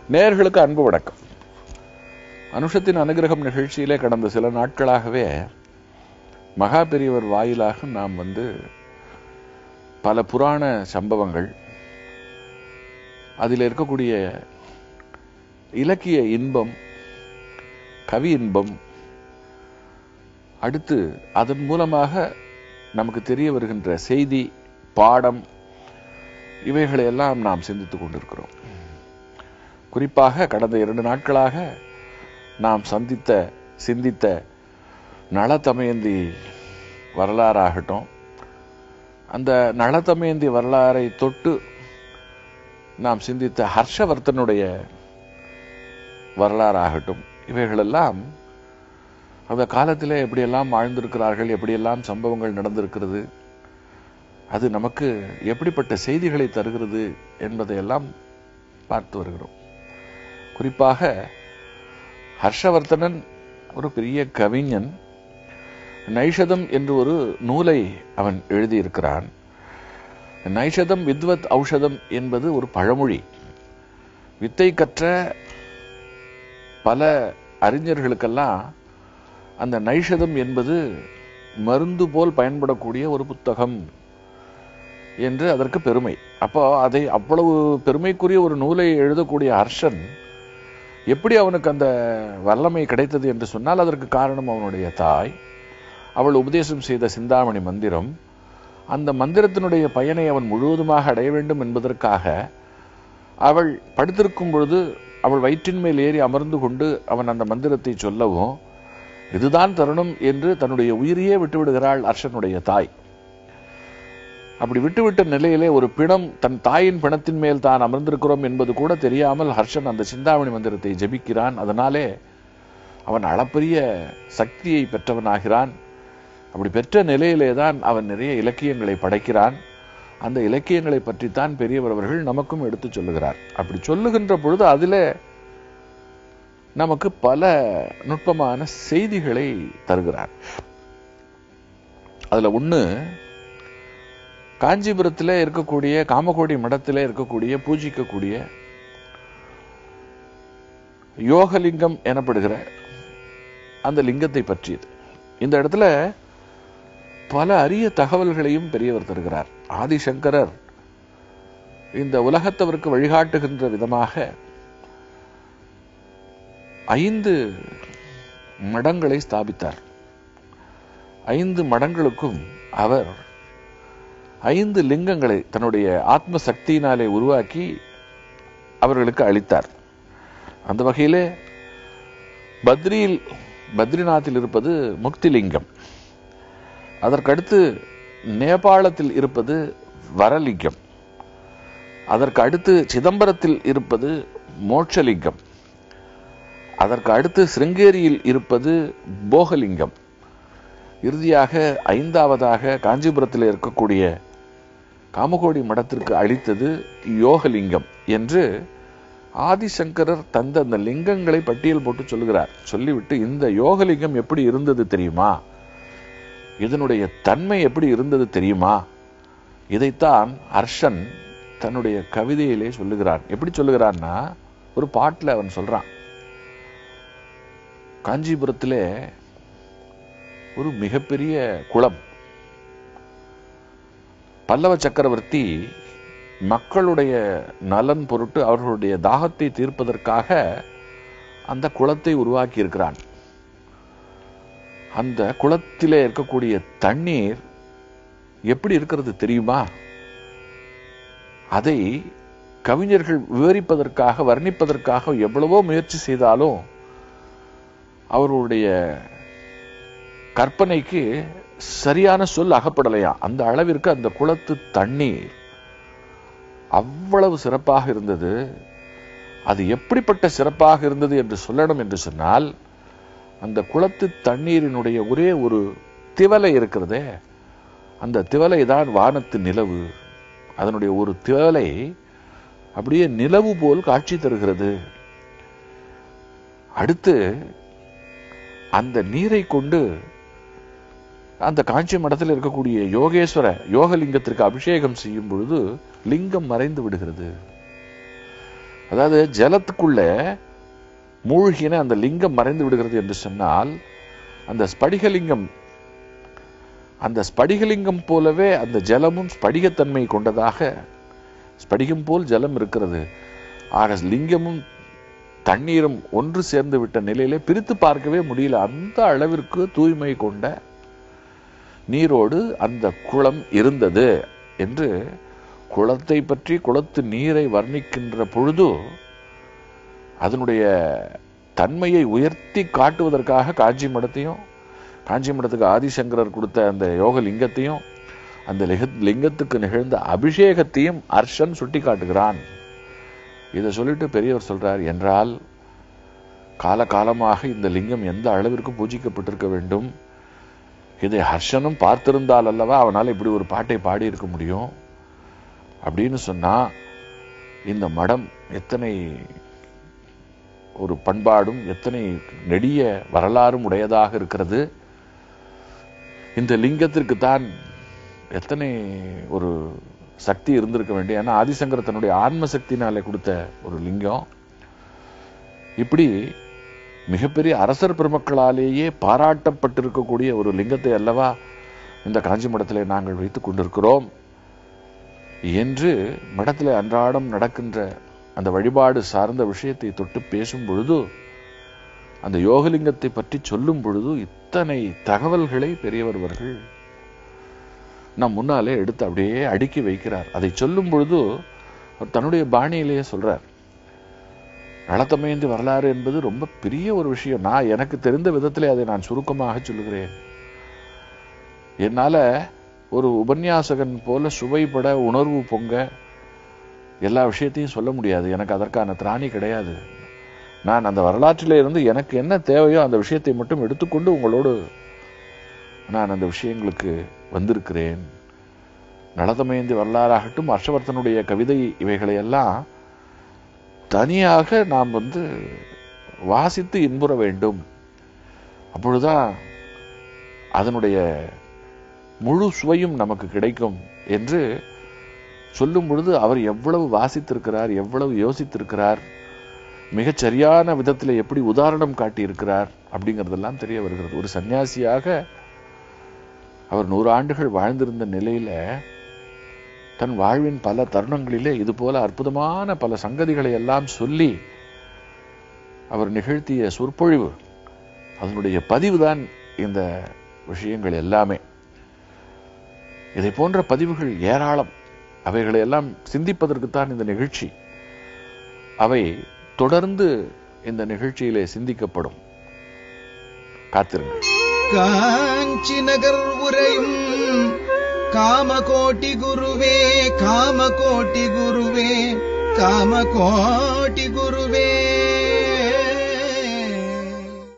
நேயர்களுக்கு அன்பு வணக்கம் அனுஷத்தின் அனுகிரகம் நிகழ்ச்சியிலே கடந்த சில நாட்களாகவே மகா பெரியவர் வாயிலாக நாம் வந்து பல புராண சம்பவங்கள் அதில் இருக்கக்கூடிய இலக்கிய இன்பம் கவி இன்பம் அடுத்து அதன் மூலமாக நமக்கு தெரிய வருகின்ற செய்தி பாடம் இவைகளை எல்லாம் நாம் சிந்தித்துக் கொண்டிருக்கிறோம் குறிப்பாக கடந்த இரண்டு நாட்களாக நாம் சந்தித்த சிந்தித்த நளதமயந்தி வரலாறாகட்டும் அந்த நளதமயந்தி வரலாறை தொட்டு நாம் சிந்தித்த ஹர்ஷவர்த்தனுடைய வரலாறாகட்டும் இவைகளெல்லாம் அந்த காலத்தில் எப்படியெல்லாம் வாழ்ந்திருக்கிறார்கள் எப்படியெல்லாம் சம்பவங்கள் நடந்திருக்கிறது அது நமக்கு எப்படிப்பட்ட செய்திகளை தருகிறது என்பதையெல்லாம் பார்த்து வருகிறோம் குறிப்பாக ஹர்ஷவர்த்தனன் ஒரு பெரிய கவிஞன் நைஷதம் என்று ஒரு நூலை அவன் எழுதியிருக்கிறான் நைஷதம் வித்வத் ஔஷதம் என்பது ஒரு பழமொழி வித்தை கற்ற பல அறிஞர்களுக்கெல்லாம் அந்த நைஷதம் என்பது மருந்து போல் பயன்படக்கூடிய ஒரு புத்தகம் என்று அதற்கு பெருமை அப்போ அதை அவ்வளவு பெருமைக்குரிய ஒரு நூலை எழுதக்கூடிய ஹர்ஷன் எப்படி அவனுக்கு அந்த வல்லமை கிடைத்தது என்று சொன்னால் அதற்கு காரணம் அவனுடைய தாய் அவள் உபதேசம் செய்த சிந்தாமணி மந்திரம் அந்த மந்திரத்தினுடைய பயனை அவன் முழுவதுமாக அடைய வேண்டும் என்பதற்காக அவள் படுத்திருக்கும் பொழுது அவள் வயிற்றின் மேல் ஏறி அமர்ந்து கொண்டு அவன் அந்த மந்திரத்தை சொல்லவும் இதுதான் தருணம் என்று தன்னுடைய உயிரையே விட்டுவிடுகிறாள் அர்ஷனுடைய தாய் அப்படி விட்டுவிட்ட நிலையிலே ஒரு பிணம் தன் தாயின் பிணத்தின் மேல் தான் அமர்ந்திருக்கிறோம் என்பது கூட தெரியாமல் ஹர்ஷன் அந்த சிந்தாமணி மந்திரத்தை ஜபிக்கிறான் அதனாலே அவன் அளப்பரிய சக்தியை பெற்றவனாகிறான் அப்படி பெற்ற நிலையிலே தான் அவன் நிறைய இலக்கியங்களை படைக்கிறான் அந்த இலக்கியங்களை பற்றித்தான் பெரியவர் அவர்கள் நமக்கும் எடுத்து சொல்லுகிறார் அப்படி சொல்லுகின்ற பொழுது அதில் நமக்கு பல நுட்பமான செய்திகளை தருகிறார் அதுல ஒண்ணு காஞ்சிபுரத்தில் இருக்கக்கூடிய காமகோடி மடத்தில் இருக்கக்கூடிய பூஜிக்கக்கூடிய யோகலிங்கம் எனப்படுகிற அந்த லிங்கத்தை பற்றியது இந்த இடத்துல பல அரிய தகவல்களையும் பெரியவர் தருகிறார் ஆதிசங்கரர் இந்த உலகத்தவருக்கு வழிகாட்டுகின்ற விதமாக ஐந்து மடங்களை ஸ்தாபித்தார் ஐந்து மடங்களுக்கும் அவர் ஐந்து லிங்கங்களை தன்னுடைய ஆத்ம சக்தியினாலே உருவாக்கி அவர்களுக்கு அளித்தார் அந்த வகையிலே பத்ரியில் பத்ரிநாத்தில் இருப்பது முக்திலிங்கம் அதற்கடுத்து நேபாளத்தில் இருப்பது வரலிங்கம் அதற்கு அடுத்து சிதம்பரத்தில் இருப்பது மோட்சலிங்கம் அதற்கு அடுத்து சிருங்கேரியில் இருப்பது போகலிங்கம் இறுதியாக ஐந்தாவதாக காஞ்சிபுரத்தில் இருக்கக்கூடிய காமகோடி மடத்திற்கு அளித்தது யோகலிங்கம் என்று ஆதிசங்கரர் தந்த அந்த லிங்கங்களை பட்டியல் போட்டு சொல்லுகிறார் சொல்லிவிட்டு இந்த யோகலிங்கம் எப்படி இருந்தது தெரியுமா இதனுடைய தன்மை எப்படி இருந்தது தெரியுமா இதைத்தான் ஹர்ஷன் தன்னுடைய கவிதையிலே சொல்லுகிறான் எப்படி சொல்லுகிறான்னா ஒரு பாட்டில் அவன் சொல்றான் காஞ்சிபுரத்திலே ஒரு மிகப்பெரிய குளம் பல்லவ சக்கரவர்த்தி மக்களுடைய நலன் பொருட்டு அவர்களுடைய தாகத்தை தீர்ப்பதற்காக அந்த குளத்தை உருவாக்கி இருக்கிறான் அந்த குளத்திலே இருக்கக்கூடிய தண்ணீர் எப்படி இருக்கிறது தெரியுமா அதை கவிஞர்கள் விவரிப்பதற்காக வர்ணிப்பதற்காக எவ்வளவோ முயற்சி செய்தாலும் அவர்களுடைய கற்பனைக்கு சரியான சொல் அகப்படலையா அந்த அளவிற்கு அந்த குளத்து தண்ணீர் அவ்வளவு சிறப்பாக இருந்தது அது எப்படிப்பட்ட சிறப்பாக இருந்தது என்று சொல்லணும் என்று சொன்னால் அந்த குளத்து தண்ணீரினுடைய ஒரே ஒரு திவலை இருக்கிறதே அந்த திவலை தான் வானத்து நிலவு அதனுடைய ஒரு திவலை அப்படியே நிலவு போல் காட்சி தருகிறது அடுத்து அந்த நீரை கொண்டு அந்த காஞ்சி மடத்தில் இருக்கக்கூடிய யோகேஸ்வர யோகலிங்கத்திற்கு அபிஷேகம் செய்யும் பொழுது லிங்கம் மறைந்து விடுகிறது அதாவது ஜலத்துக்குள்ள மூழ்கின அந்த லிங்கம் மறைந்து விடுகிறது என்று சொன்னால் அந்த ஸ்படிகலிங்கம் அந்த ஸ்படிகலிங்கம் போலவே அந்த ஜலமும் ஸ்படிகத்தன்மை கொண்டதாக ஸ்படிகம் போல் ஜலம் இருக்கிறது ஆக லிங்கமும் தண்ணீரும் ஒன்று சேர்ந்து விட்ட நிலையிலே பிரித்து பார்க்கவே முடியல அந்த அளவிற்கு தூய்மை கொண்ட நீரோடு அந்த குளம் இருந்தது என்று குளத்தை பற்றி குளத்து நீரை வர்ணிக்கின்ற பொழுது அதனுடைய தன்மையை உயர்த்தி காட்டுவதற்காக காஞ்சி மடத்தையும் காஞ்சி மடத்துக்கு ஆதிசங்கரர் கொடுத்த அந்த யோக லிங்கத்தையும் அந்த லிக- லிங்கத்துக்கு நிகழ்ந்த அபிஷேகத்தையும் அர்ஷன் சுட்டி காட்டுகிறான் இதை சொல்லிட்டு பெரியவர் சொல்றார் என்றால் காலகாலமாக இந்த லிங்கம் எந்த அளவிற்கு பூஜிக்கப்பட்டிருக்க வேண்டும் இதை ஹர்ஷனும் பார்த்திருந்தால் அல்லவா அவனால் இப்படி ஒரு பாட்டை பாடி இருக்க முடியும் அப்படின்னு சொன்னா இந்த மடம் எத்தனை ஒரு பண்பாடும் எத்தனை நெடிய வரலாறும் உடையதாக இருக்கிறது இந்த லிங்கத்திற்கு தான் எத்தனை ஒரு சக்தி இருந்திருக்க வேண்டும் ஏன்னா ஆதிசங்கர் தன்னுடைய ஆன்ம சக்தினாலே கொடுத்த ஒரு லிங்கம் இப்படி மிகப்பெரிய அரசர் பெருமக்களாலேயே பாராட்டப்பட்டிருக்கக்கூடிய ஒரு லிங்கத்தை அல்லவா இந்த காஞ்சி மடத்திலே நாங்கள் வைத்துக் கொண்டிருக்கிறோம் என்று மடத்திலே அன்றாடம் நடக்கின்ற அந்த வழிபாடு சார்ந்த விஷயத்தை தொட்டு பேசும் பொழுது அந்த யோகலிங்கத்தை பற்றி சொல்லும் பொழுது இத்தனை தகவல்களை பெரியவர் அவர்கள் நம் முன்னாலே எடுத்து அப்படியே அடுக்கி வைக்கிறார் அதை சொல்லும் பொழுது அவர் தன்னுடைய பாணியிலேயே சொல்றார் நலத்தமையந்தி வரலாறு என்பது ரொம்ப பெரிய ஒரு விஷயம் நான் எனக்கு தெரிந்த விதத்திலே அதை நான் சுருக்கமாக சொல்லுகிறேன் என்னால ஒரு உபன்யாசகன் போல சுவைப்பட உணர்வு பொங்க எல்லா விஷயத்தையும் சொல்ல முடியாது எனக்கு அதற்கான திராணி கிடையாது நான் அந்த வரலாற்றிலே இருந்து எனக்கு என்ன தேவையோ அந்த விஷயத்தை மட்டும் எடுத்துக்கொண்டு உங்களோடு நான் அந்த விஷயங்களுக்கு வந்திருக்கிறேன் நலதமயந்தி வரலாறாகட்டும் ஹர்ஷவர்த்தனுடைய கவிதை இவைகளை எல்லாம் தனியாக நாம் வந்து வாசித்து இன்புற வேண்டும் அப்பொழுதுதான் அதனுடைய முழு சுவையும் நமக்கு கிடைக்கும் என்று சொல்லும் பொழுது அவர் எவ்வளவு வாசித்திருக்கிறார் எவ்வளவு யோசித்திருக்கிறார் மிகச் சரியான விதத்தில் எப்படி உதாரணம் காட்டியிருக்கிறார் அப்படிங்கிறதெல்லாம் தெரிய வருகிறது ஒரு சன்னியாசியாக அவர் நூறு ஆண்டுகள் வாழ்ந்திருந்த நிலையில தன் வாழ்வின் பல தருணங்களிலே இது போல அற்புதமான பல சங்கதிகளை எல்லாம் சொல்லி அவர் நிகழ்த்திய சொற்பொழிவு அதனுடைய பதிவுதான் இந்த விஷயங்கள் எல்லாமே இதை போன்ற பதிவுகள் ஏராளம் அவைகளை எல்லாம் சிந்திப்பதற்குத்தான் இந்த நிகழ்ச்சி அவை தொடர்ந்து இந்த நிகழ்ச்சியிலே சிந்திக்கப்படும் காத்திருங்கள் காஞ்சி நகர் உரையும் காமகோட்டி குருவே காமகோட்டி குருவே காமகோட்டி குருவே